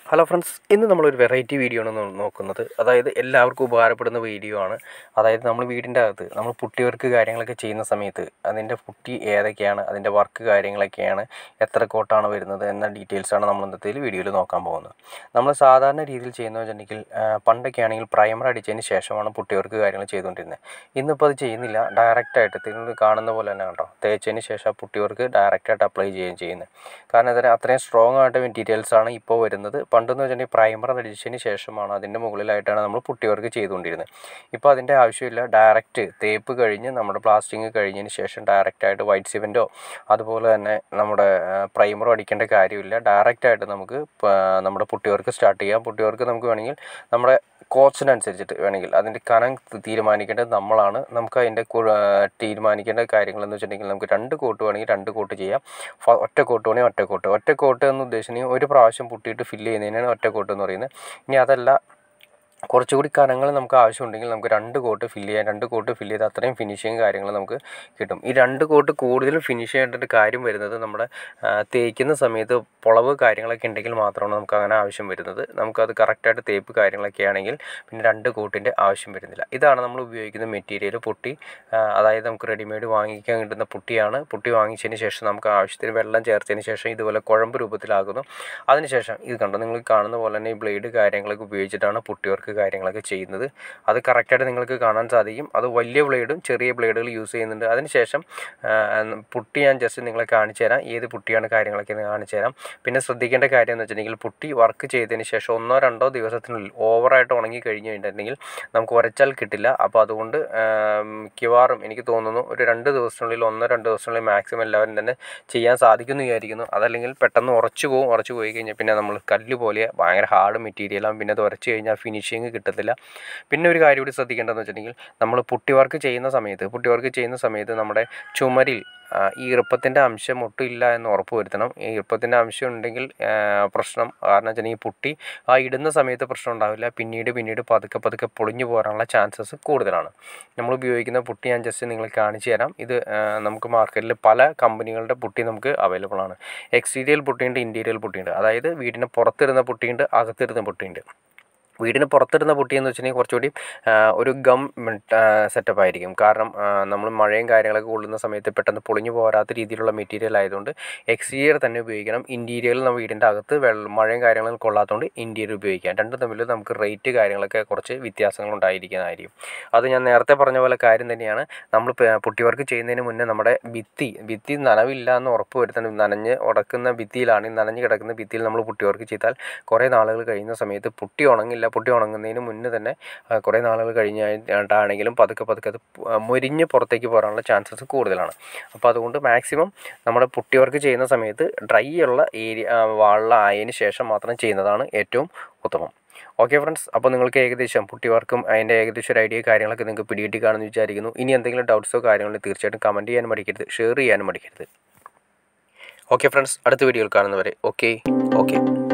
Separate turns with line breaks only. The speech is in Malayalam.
ഹലോ ഫ്രണ്ട്സ് ഇന്ന് നമ്മളൊരു വെറൈറ്റി വീഡിയോ ആണ് നോ- നോക്കുന്നത് അതായത് എല്ലാവർക്കും ഉപകാരപ്പെടുന്ന വീഡിയോ ആണ് അതായത് നമ്മൾ വീടിൻ്റെ അകത്ത് നമ്മൾ പുട്ടി വർക്ക് കാര്യങ്ങളൊക്കെ ചെയ്യുന്ന സമയത്ത് അതിൻ്റെ പുട്ടി ഏതൊക്കെയാണ് അതിൻ്റെ വർക്ക് കാര്യങ്ങളൊക്കെയാണ് എത്ര കോട്ടാണ് വരുന്നത് എന്ന ഡീറ്റെയിൽസാണ് നമ്മൾ ഇന്നത്തെ വീഡിയോയിൽ നോക്കാൻ പോകുന്നത് നമ്മൾ സാധാരണ രീതിയിൽ ചെയ്യുന്നത് വെച്ചിട്ടുണ്ടെങ്കിൽ ആ, പണ്ടൊക്കെ ആണെങ്കിൽ പ്രൈമർ അടിച്ചതിന് ശേഷമാണ് പുട്ടി വർക്ക് കാര്യങ്ങൾ ചെയ്തുകൊണ്ടിരുന്നത് ഇന്നിപ്പോൾ അത് ചെയ്യുന്നില്ല ഡയറക്റ്റായിട്ട് നിങ്ങൾ കാണുന്ന പോലെ തന്നെ കേട്ടോ തേച്ചതിന് ശേഷം ആ പുട്ടി വർക്ക് ഡയറക്റ്റായിട്ട് അപ്ലൈ ചെയ്യുകയും ചെയ്യുന്നത് കാരണം അതിന് അത്രയും സ്ട്രോങ് ആയിട്ട് മെറ്റീരിയൽസാണ് ഇപ്പോൾ വരുന്നത് പണ്ടെന്ന് വെച്ചിട്ടുണ്ടെങ്കിൽ പ്രൈമർ അടിച്ചതിന് ശേഷമാണ് അതിൻ്റെ മുകളിലായിട്ടാണ് നമ്മൾ പുട്ടി വർക്ക് ചെയ്തുകൊണ്ടിരുന്നത് ഇപ്പോൾ അതിൻ്റെ ആവശ്യമില്ല ഡയറക്റ്റ് തേപ്പ് കഴിഞ്ഞ് നമ്മുടെ പ്ലാസ്റ്റിങ് കഴിഞ്ഞതിന് ശേഷം ഡയറക്റ്റായിട്ട് വൈറ്റ് സിമെൻറ്റോ അതുപോലെ തന്നെ നമ്മുടെ പ്രൈമറോ അടിക്കേണ്ട കാര്യമില്ല ഡയറക്റ്റായിട്ട് നമുക്ക് പ- നമ്മുടെ പുട്ടി വർക്ക് സ്റ്റാർട്ട് ചെയ്യാം പുട്ടി വർക്ക് നമുക്ക് വേണമെങ്കിൽ നമ്മുടെ കോച്ചിനനുസരിച്ചിട്ട് വേണമെങ്കിൽ അതിൻ്റെ കനം തീരുമാനിക്കേണ്ടത് നമ്മളാണ് നമുക്ക് അതിൻ്റെ കു- ആ, തീരുമാനിക്കേണ്ട കാര്യങ്ങളെന്ന് വെച്ചിട്ടുണ്ടെങ്കിൽ നമുക്ക് രണ്ട് കോട്ട് വേണമെങ്കിൽ രണ്ട് കോട്ട് ചെയ്യാം ഫ- ഒറ്റ കോട്ട് വേണമെങ്കിൽ ഒറ്റ കോട്ട് ഒറ്റ കോട്ട് എന്ന് ഉദ്ദേശിച്ചിട്ടുണ്ടെങ്കിൽ ഒരു പ്രാവശ്യം പുട്ടിയിട്ട് ഫില്ല് ചെയ്യുന്നതിനാണ് ഒറ്റ കോട്ട് എന്ന് പറയുന്നത് ഇനി അതല്ല കുറച്ചുകൂടി കനങ്ങൾ നമുക്ക് ആവശ്യമുണ്ടെങ്കിൽ നമുക്ക് രണ്ട് കോട്ട് ഫില്ല് ചെയ്യാം രണ്ട് കോട്ട് ഫില്ല് ചെയ്ത് അത്രയും ഫിനിഷിങ് കാര്യങ്ങൾ നമുക്ക് കിട്ടും ഈ രണ്ട് കോട്ട് കൂടുതലും ഫിനിഷ് ചെയ്യേണ്ട കാര്യം വരുന്നത് നമ്മുടെ ആ, തേക്കുന്ന സമയത്ത് പൊളവ് കാര്യങ്ങളൊക്കെ ഉണ്ടെങ്കിൽ മാത്രമാണ് നമുക്ക് അങ്ങനെ ആവശ്യം വരുന്നത് നമുക്കത് കറക്റ്റായിട്ട് തേപ്പ് കാര്യങ്ങളൊക്കെ ആണെങ്കിൽ പിന്നെ രണ്ട് കോട്ടിൻ്റെ ആവശ്യം വരുന്നില്ല ഇതാണ് നമ്മൾ ഉപയോഗിക്കുന്ന മെറ്റീരിയൽ പുട്ടി ആ, അതായത് നമുക്ക് റെഡിമെയ്ഡ് വാങ്ങിക്കാൻ കിട്ടുന്ന പുട്ടിയാണ് പുട്ടി വാങ്ങിച്ചതിന് ശേഷം നമുക്ക് ആവശ്യത്തിന് വെള്ളം ചേർത്തതിന് ശേഷം ഇതുപോലെ കുഴമ്പ് രൂപത്തിലാകുന്നു അതിനുശേഷം ഇത് കണ്ടോ നിങ്ങൾ കാണുന്ന പോലെ തന്നെ ഈ ബ്ലേഡ് കാര്യങ്ങളൊക്കെ ഉപയോഗിച്ചിട്ടാണ് പുട്ടി വർക്ക് കാര്യങ്ങളൊക്കെ ചെയ്യുന്നത് അത് കറക്റ്റായിട്ട് നിങ്ങൾക്ക് കാണാൻ സാധിക്കും അത് വലിയ ബ്ലേഡും ചെറിയ ബ്ലേഡുകൾ യൂസ് ചെയ്യുന്നുണ്ട് അതിനുശേഷം ആ, പുട്ടി ഞാൻ ജസ്റ്റ് നിങ്ങളെ കാണിച്ചു തരാം ഏത് പുട്ടിയാണ് കാര്യങ്ങളൊക്കെ എന്ന് കാണിച്ചു തരാം പിന്നെ ശ്രദ്ധിക്കേണ്ട കാര്യം എന്ന് വെച്ചിട്ടുണ്ടെങ്കിൽ പുട്ടി വർക്ക് ചെയ്തതിന് ശേഷം ഒന്നോ രണ്ടോ ദിവസത്തിനുള്ളിൽ ഓവറായിട്ട് ഉണങ്ങി കഴിഞ്ഞ് കഴിഞ്ഞിട്ടുണ്ടെങ്കിൽ നമുക്ക് ഉരച്ചാൽ കിട്ടില്ല അപ്പോൾ അതുകൊണ്ട് ആ, മിക്കവാറും എനിക്ക് തോന്നുന്നു ഒരു രണ്ട് ദിവസത്തിനുള്ളിൽ ഒന്നോ രണ്ടോ ദിവസത്തിനുള്ളിൽ മാക്സിമം എല്ലാവരും തന്നെ ചെയ്യാൻ സാധിക്കുമെന്ന് വിചാരിക്കുന്നു അതല്ലെങ്കിൽ പെട്ടെന്ന് ഉറച്ചു പോകും ഉറച്ചു പോയി കഴിഞ്ഞാൽ പിന്നെ നമ്മൾ കല്ല് പോലെ ഭയങ്കര ഹാർഡ് മെറ്റീരിയലാണ് പിന്നെ അത് ഉരച്ച് കഴിഞ്ഞാൽ ഫിനിഷിങ് കിട്ടത്തില്ല പിന്നെ ഒരു കാര്യം കൂടി ശ്രദ്ധിക്കേണ്ടതെന്ന് വെച്ചിട്ടുണ്ടെങ്കിൽ നമ്മൾ പുട്ടി വർക്ക് ചെയ്യുന്ന സമയത്ത് പുട്ടി വർക്ക് ചെയ്യുന്ന സമയത്ത് നമ്മുടെ ചുമരിൽ ആ, ഈ ഈർപ്പത്തിൻ്റെ അംശം ഒട്ടും ഇല്ല എന്ന് ഉറപ്പ് വരുത്തണം ഈ ഈർപ്പത്തിൻ്റെ അംശം ഉണ്ടെങ്കിൽ ആ, പ്രശ്നം കാരണം വെച്ചിട്ടുണ്ടെങ്കിൽ ഈ പുട്ടി ആ ഇടുന്ന സമയത്ത് പ്രശ്നം ഉണ്ടാവില്ല പിന്നീട് പിന്നീട് പതുക്കെ പതുക്കെ പൊളിഞ്ഞു പോകാനുള്ള ചാൻസസ് കൂടുതലാണ് നമ്മൾ ഉപയോഗിക്കുന്ന പുട്ടി ഞാൻ ജസ്റ്റ് നിങ്ങൾക്ക് കാണിച്ചു തരാം ഇത് ആ, നമുക്ക് മാർക്കറ്റിൽ പല കമ്പനികളുടെ പുട്ടി നമുക്ക് അവൈലബിൾ ആണ് എക്സ്റ്റീരിയൽ പുട്ടിയുണ്ട് ഇൻറ്റീരിയൽ പുട്ടിയുണ്ട് അതായത് വീടിന് പുറത്തിരുന്ന പുട്ടിയുണ്ട് അകത്തിരുന്ന പുട്ടിയുണ്ട് വീടിന് പുറത്തിടുന്ന പുട്ടി എന്ന് വെച്ചിട്ടുണ്ടെങ്കിൽ കുറച്ചുകൂടി ആ, ഒരു ഗം സെറ്റപ്പ് ആയിരിക്കും കാരണം നമ്മൾ മഴയും കാര്യങ്ങളൊക്കെ കൊള്ളുന്ന സമയത്ത് പെട്ടെന്ന് പൊളിഞ്ഞു പോരാത്ത രീതിയിലുള്ള മെറ്റീരിയൽ ആയതുകൊണ്ട് എക്സ്റ്റീരിയർ തന്നെ ഉപയോഗിക്കണം ഇൻറ്റീരിയറിൽ നമ്മൾ വീടിൻ്റെ അകത്ത് വെള്ളം മഴയും കാര്യങ്ങളും കൊള്ളാത്തതുകൊണ്ട് ഇൻറ്റീരിയർ ഉപയോഗിക്കാം രണ്ടും തമ്മിൽ നമുക്ക് റേറ്റ് കാര്യങ്ങളൊക്കെ കുറച്ച് വ്യത്യാസങ്ങൾ ഉണ്ടായിരിക്കുന്നതായിരിക്കും അത് ഞാൻ നേരത്തെ പറഞ്ഞ പോലെ കാര്യം തന്നെയാണ് നമ്മൾ പ- പുട്ടി വർക്ക് ചെയ്യുന്നതിന് മുന്നേ നമ്മുടെ ഭിത്തി ഭിത്തി നനവില്ല എന്ന് ഉറപ്പ് വരുത്തണം നനഞ്ഞ് ഉടക്കുന്ന ഭിത്തിയിലാണ് ഈ നനഞ്ഞ് കിടക്കുന്ന ഭിത്തിയിൽ നമ്മൾ പുട്ടി വർക്ക് ചെയ്താൽ കുറേ നാളുകൾ കഴിയുന്ന സമയത്ത് പുട്ടി ഉണങ്ങില്ല പുട്ടി ഉണങ്ങുന്നതിന് മുന്നേ തന്നെ ആ, കുറേ നാളുകൾ കഴിഞ്ഞിട്ടാണെങ്കിലും പതുക്കെ പതുക്കെ അത് പു- ആ, മുരിഞ്ഞ് പുറത്തേക്ക് പോകാനുള്ള ചാൻസസ് കൂടുതലാണ് അപ്പോൾ അതുകൊണ്ട് മാക്സിമം നമ്മുടെ പുട്ടി വർക്ക് ചെയ്യുന്ന സമയത്ത് ഡ്രൈ ഉള്ള ഏരിയ വെള്ളം ആയതിന് ശേഷം മാത്രം ചെയ്യുന്നതാണ് ഏറ്റവും ഉത്തമം ഓക്കെ ഫ്രണ്ട്സ് അപ്പോൾ നിങ്ങൾക്ക് ഏകദേശം പുട്ടി വർക്കും അതിൻ്റെ ഏകദേശം ഒരു ഐഡിയ കാര്യങ്ങളൊക്കെ നിങ്ങൾക്ക് പിടികിട്ടി കാണുമെന്ന് വിചാരിക്കുന്നു ഇനി എന്തെങ്കിലും ഡൗട്ട്സോ കാര്യങ്ങളോ തീർച്ചയായിട്ടും കമൻറ്റ് ചെയ്യാനും മടിക്കരുത് ഷെയർ ചെയ്യാനും മടിക്കരുത് ഓക്കെ ഫ്രണ്ട്സ് അടുത്ത വീഡിയോയിൽ കാണുന്നവരെ ഓക്കെ ഓക്കെ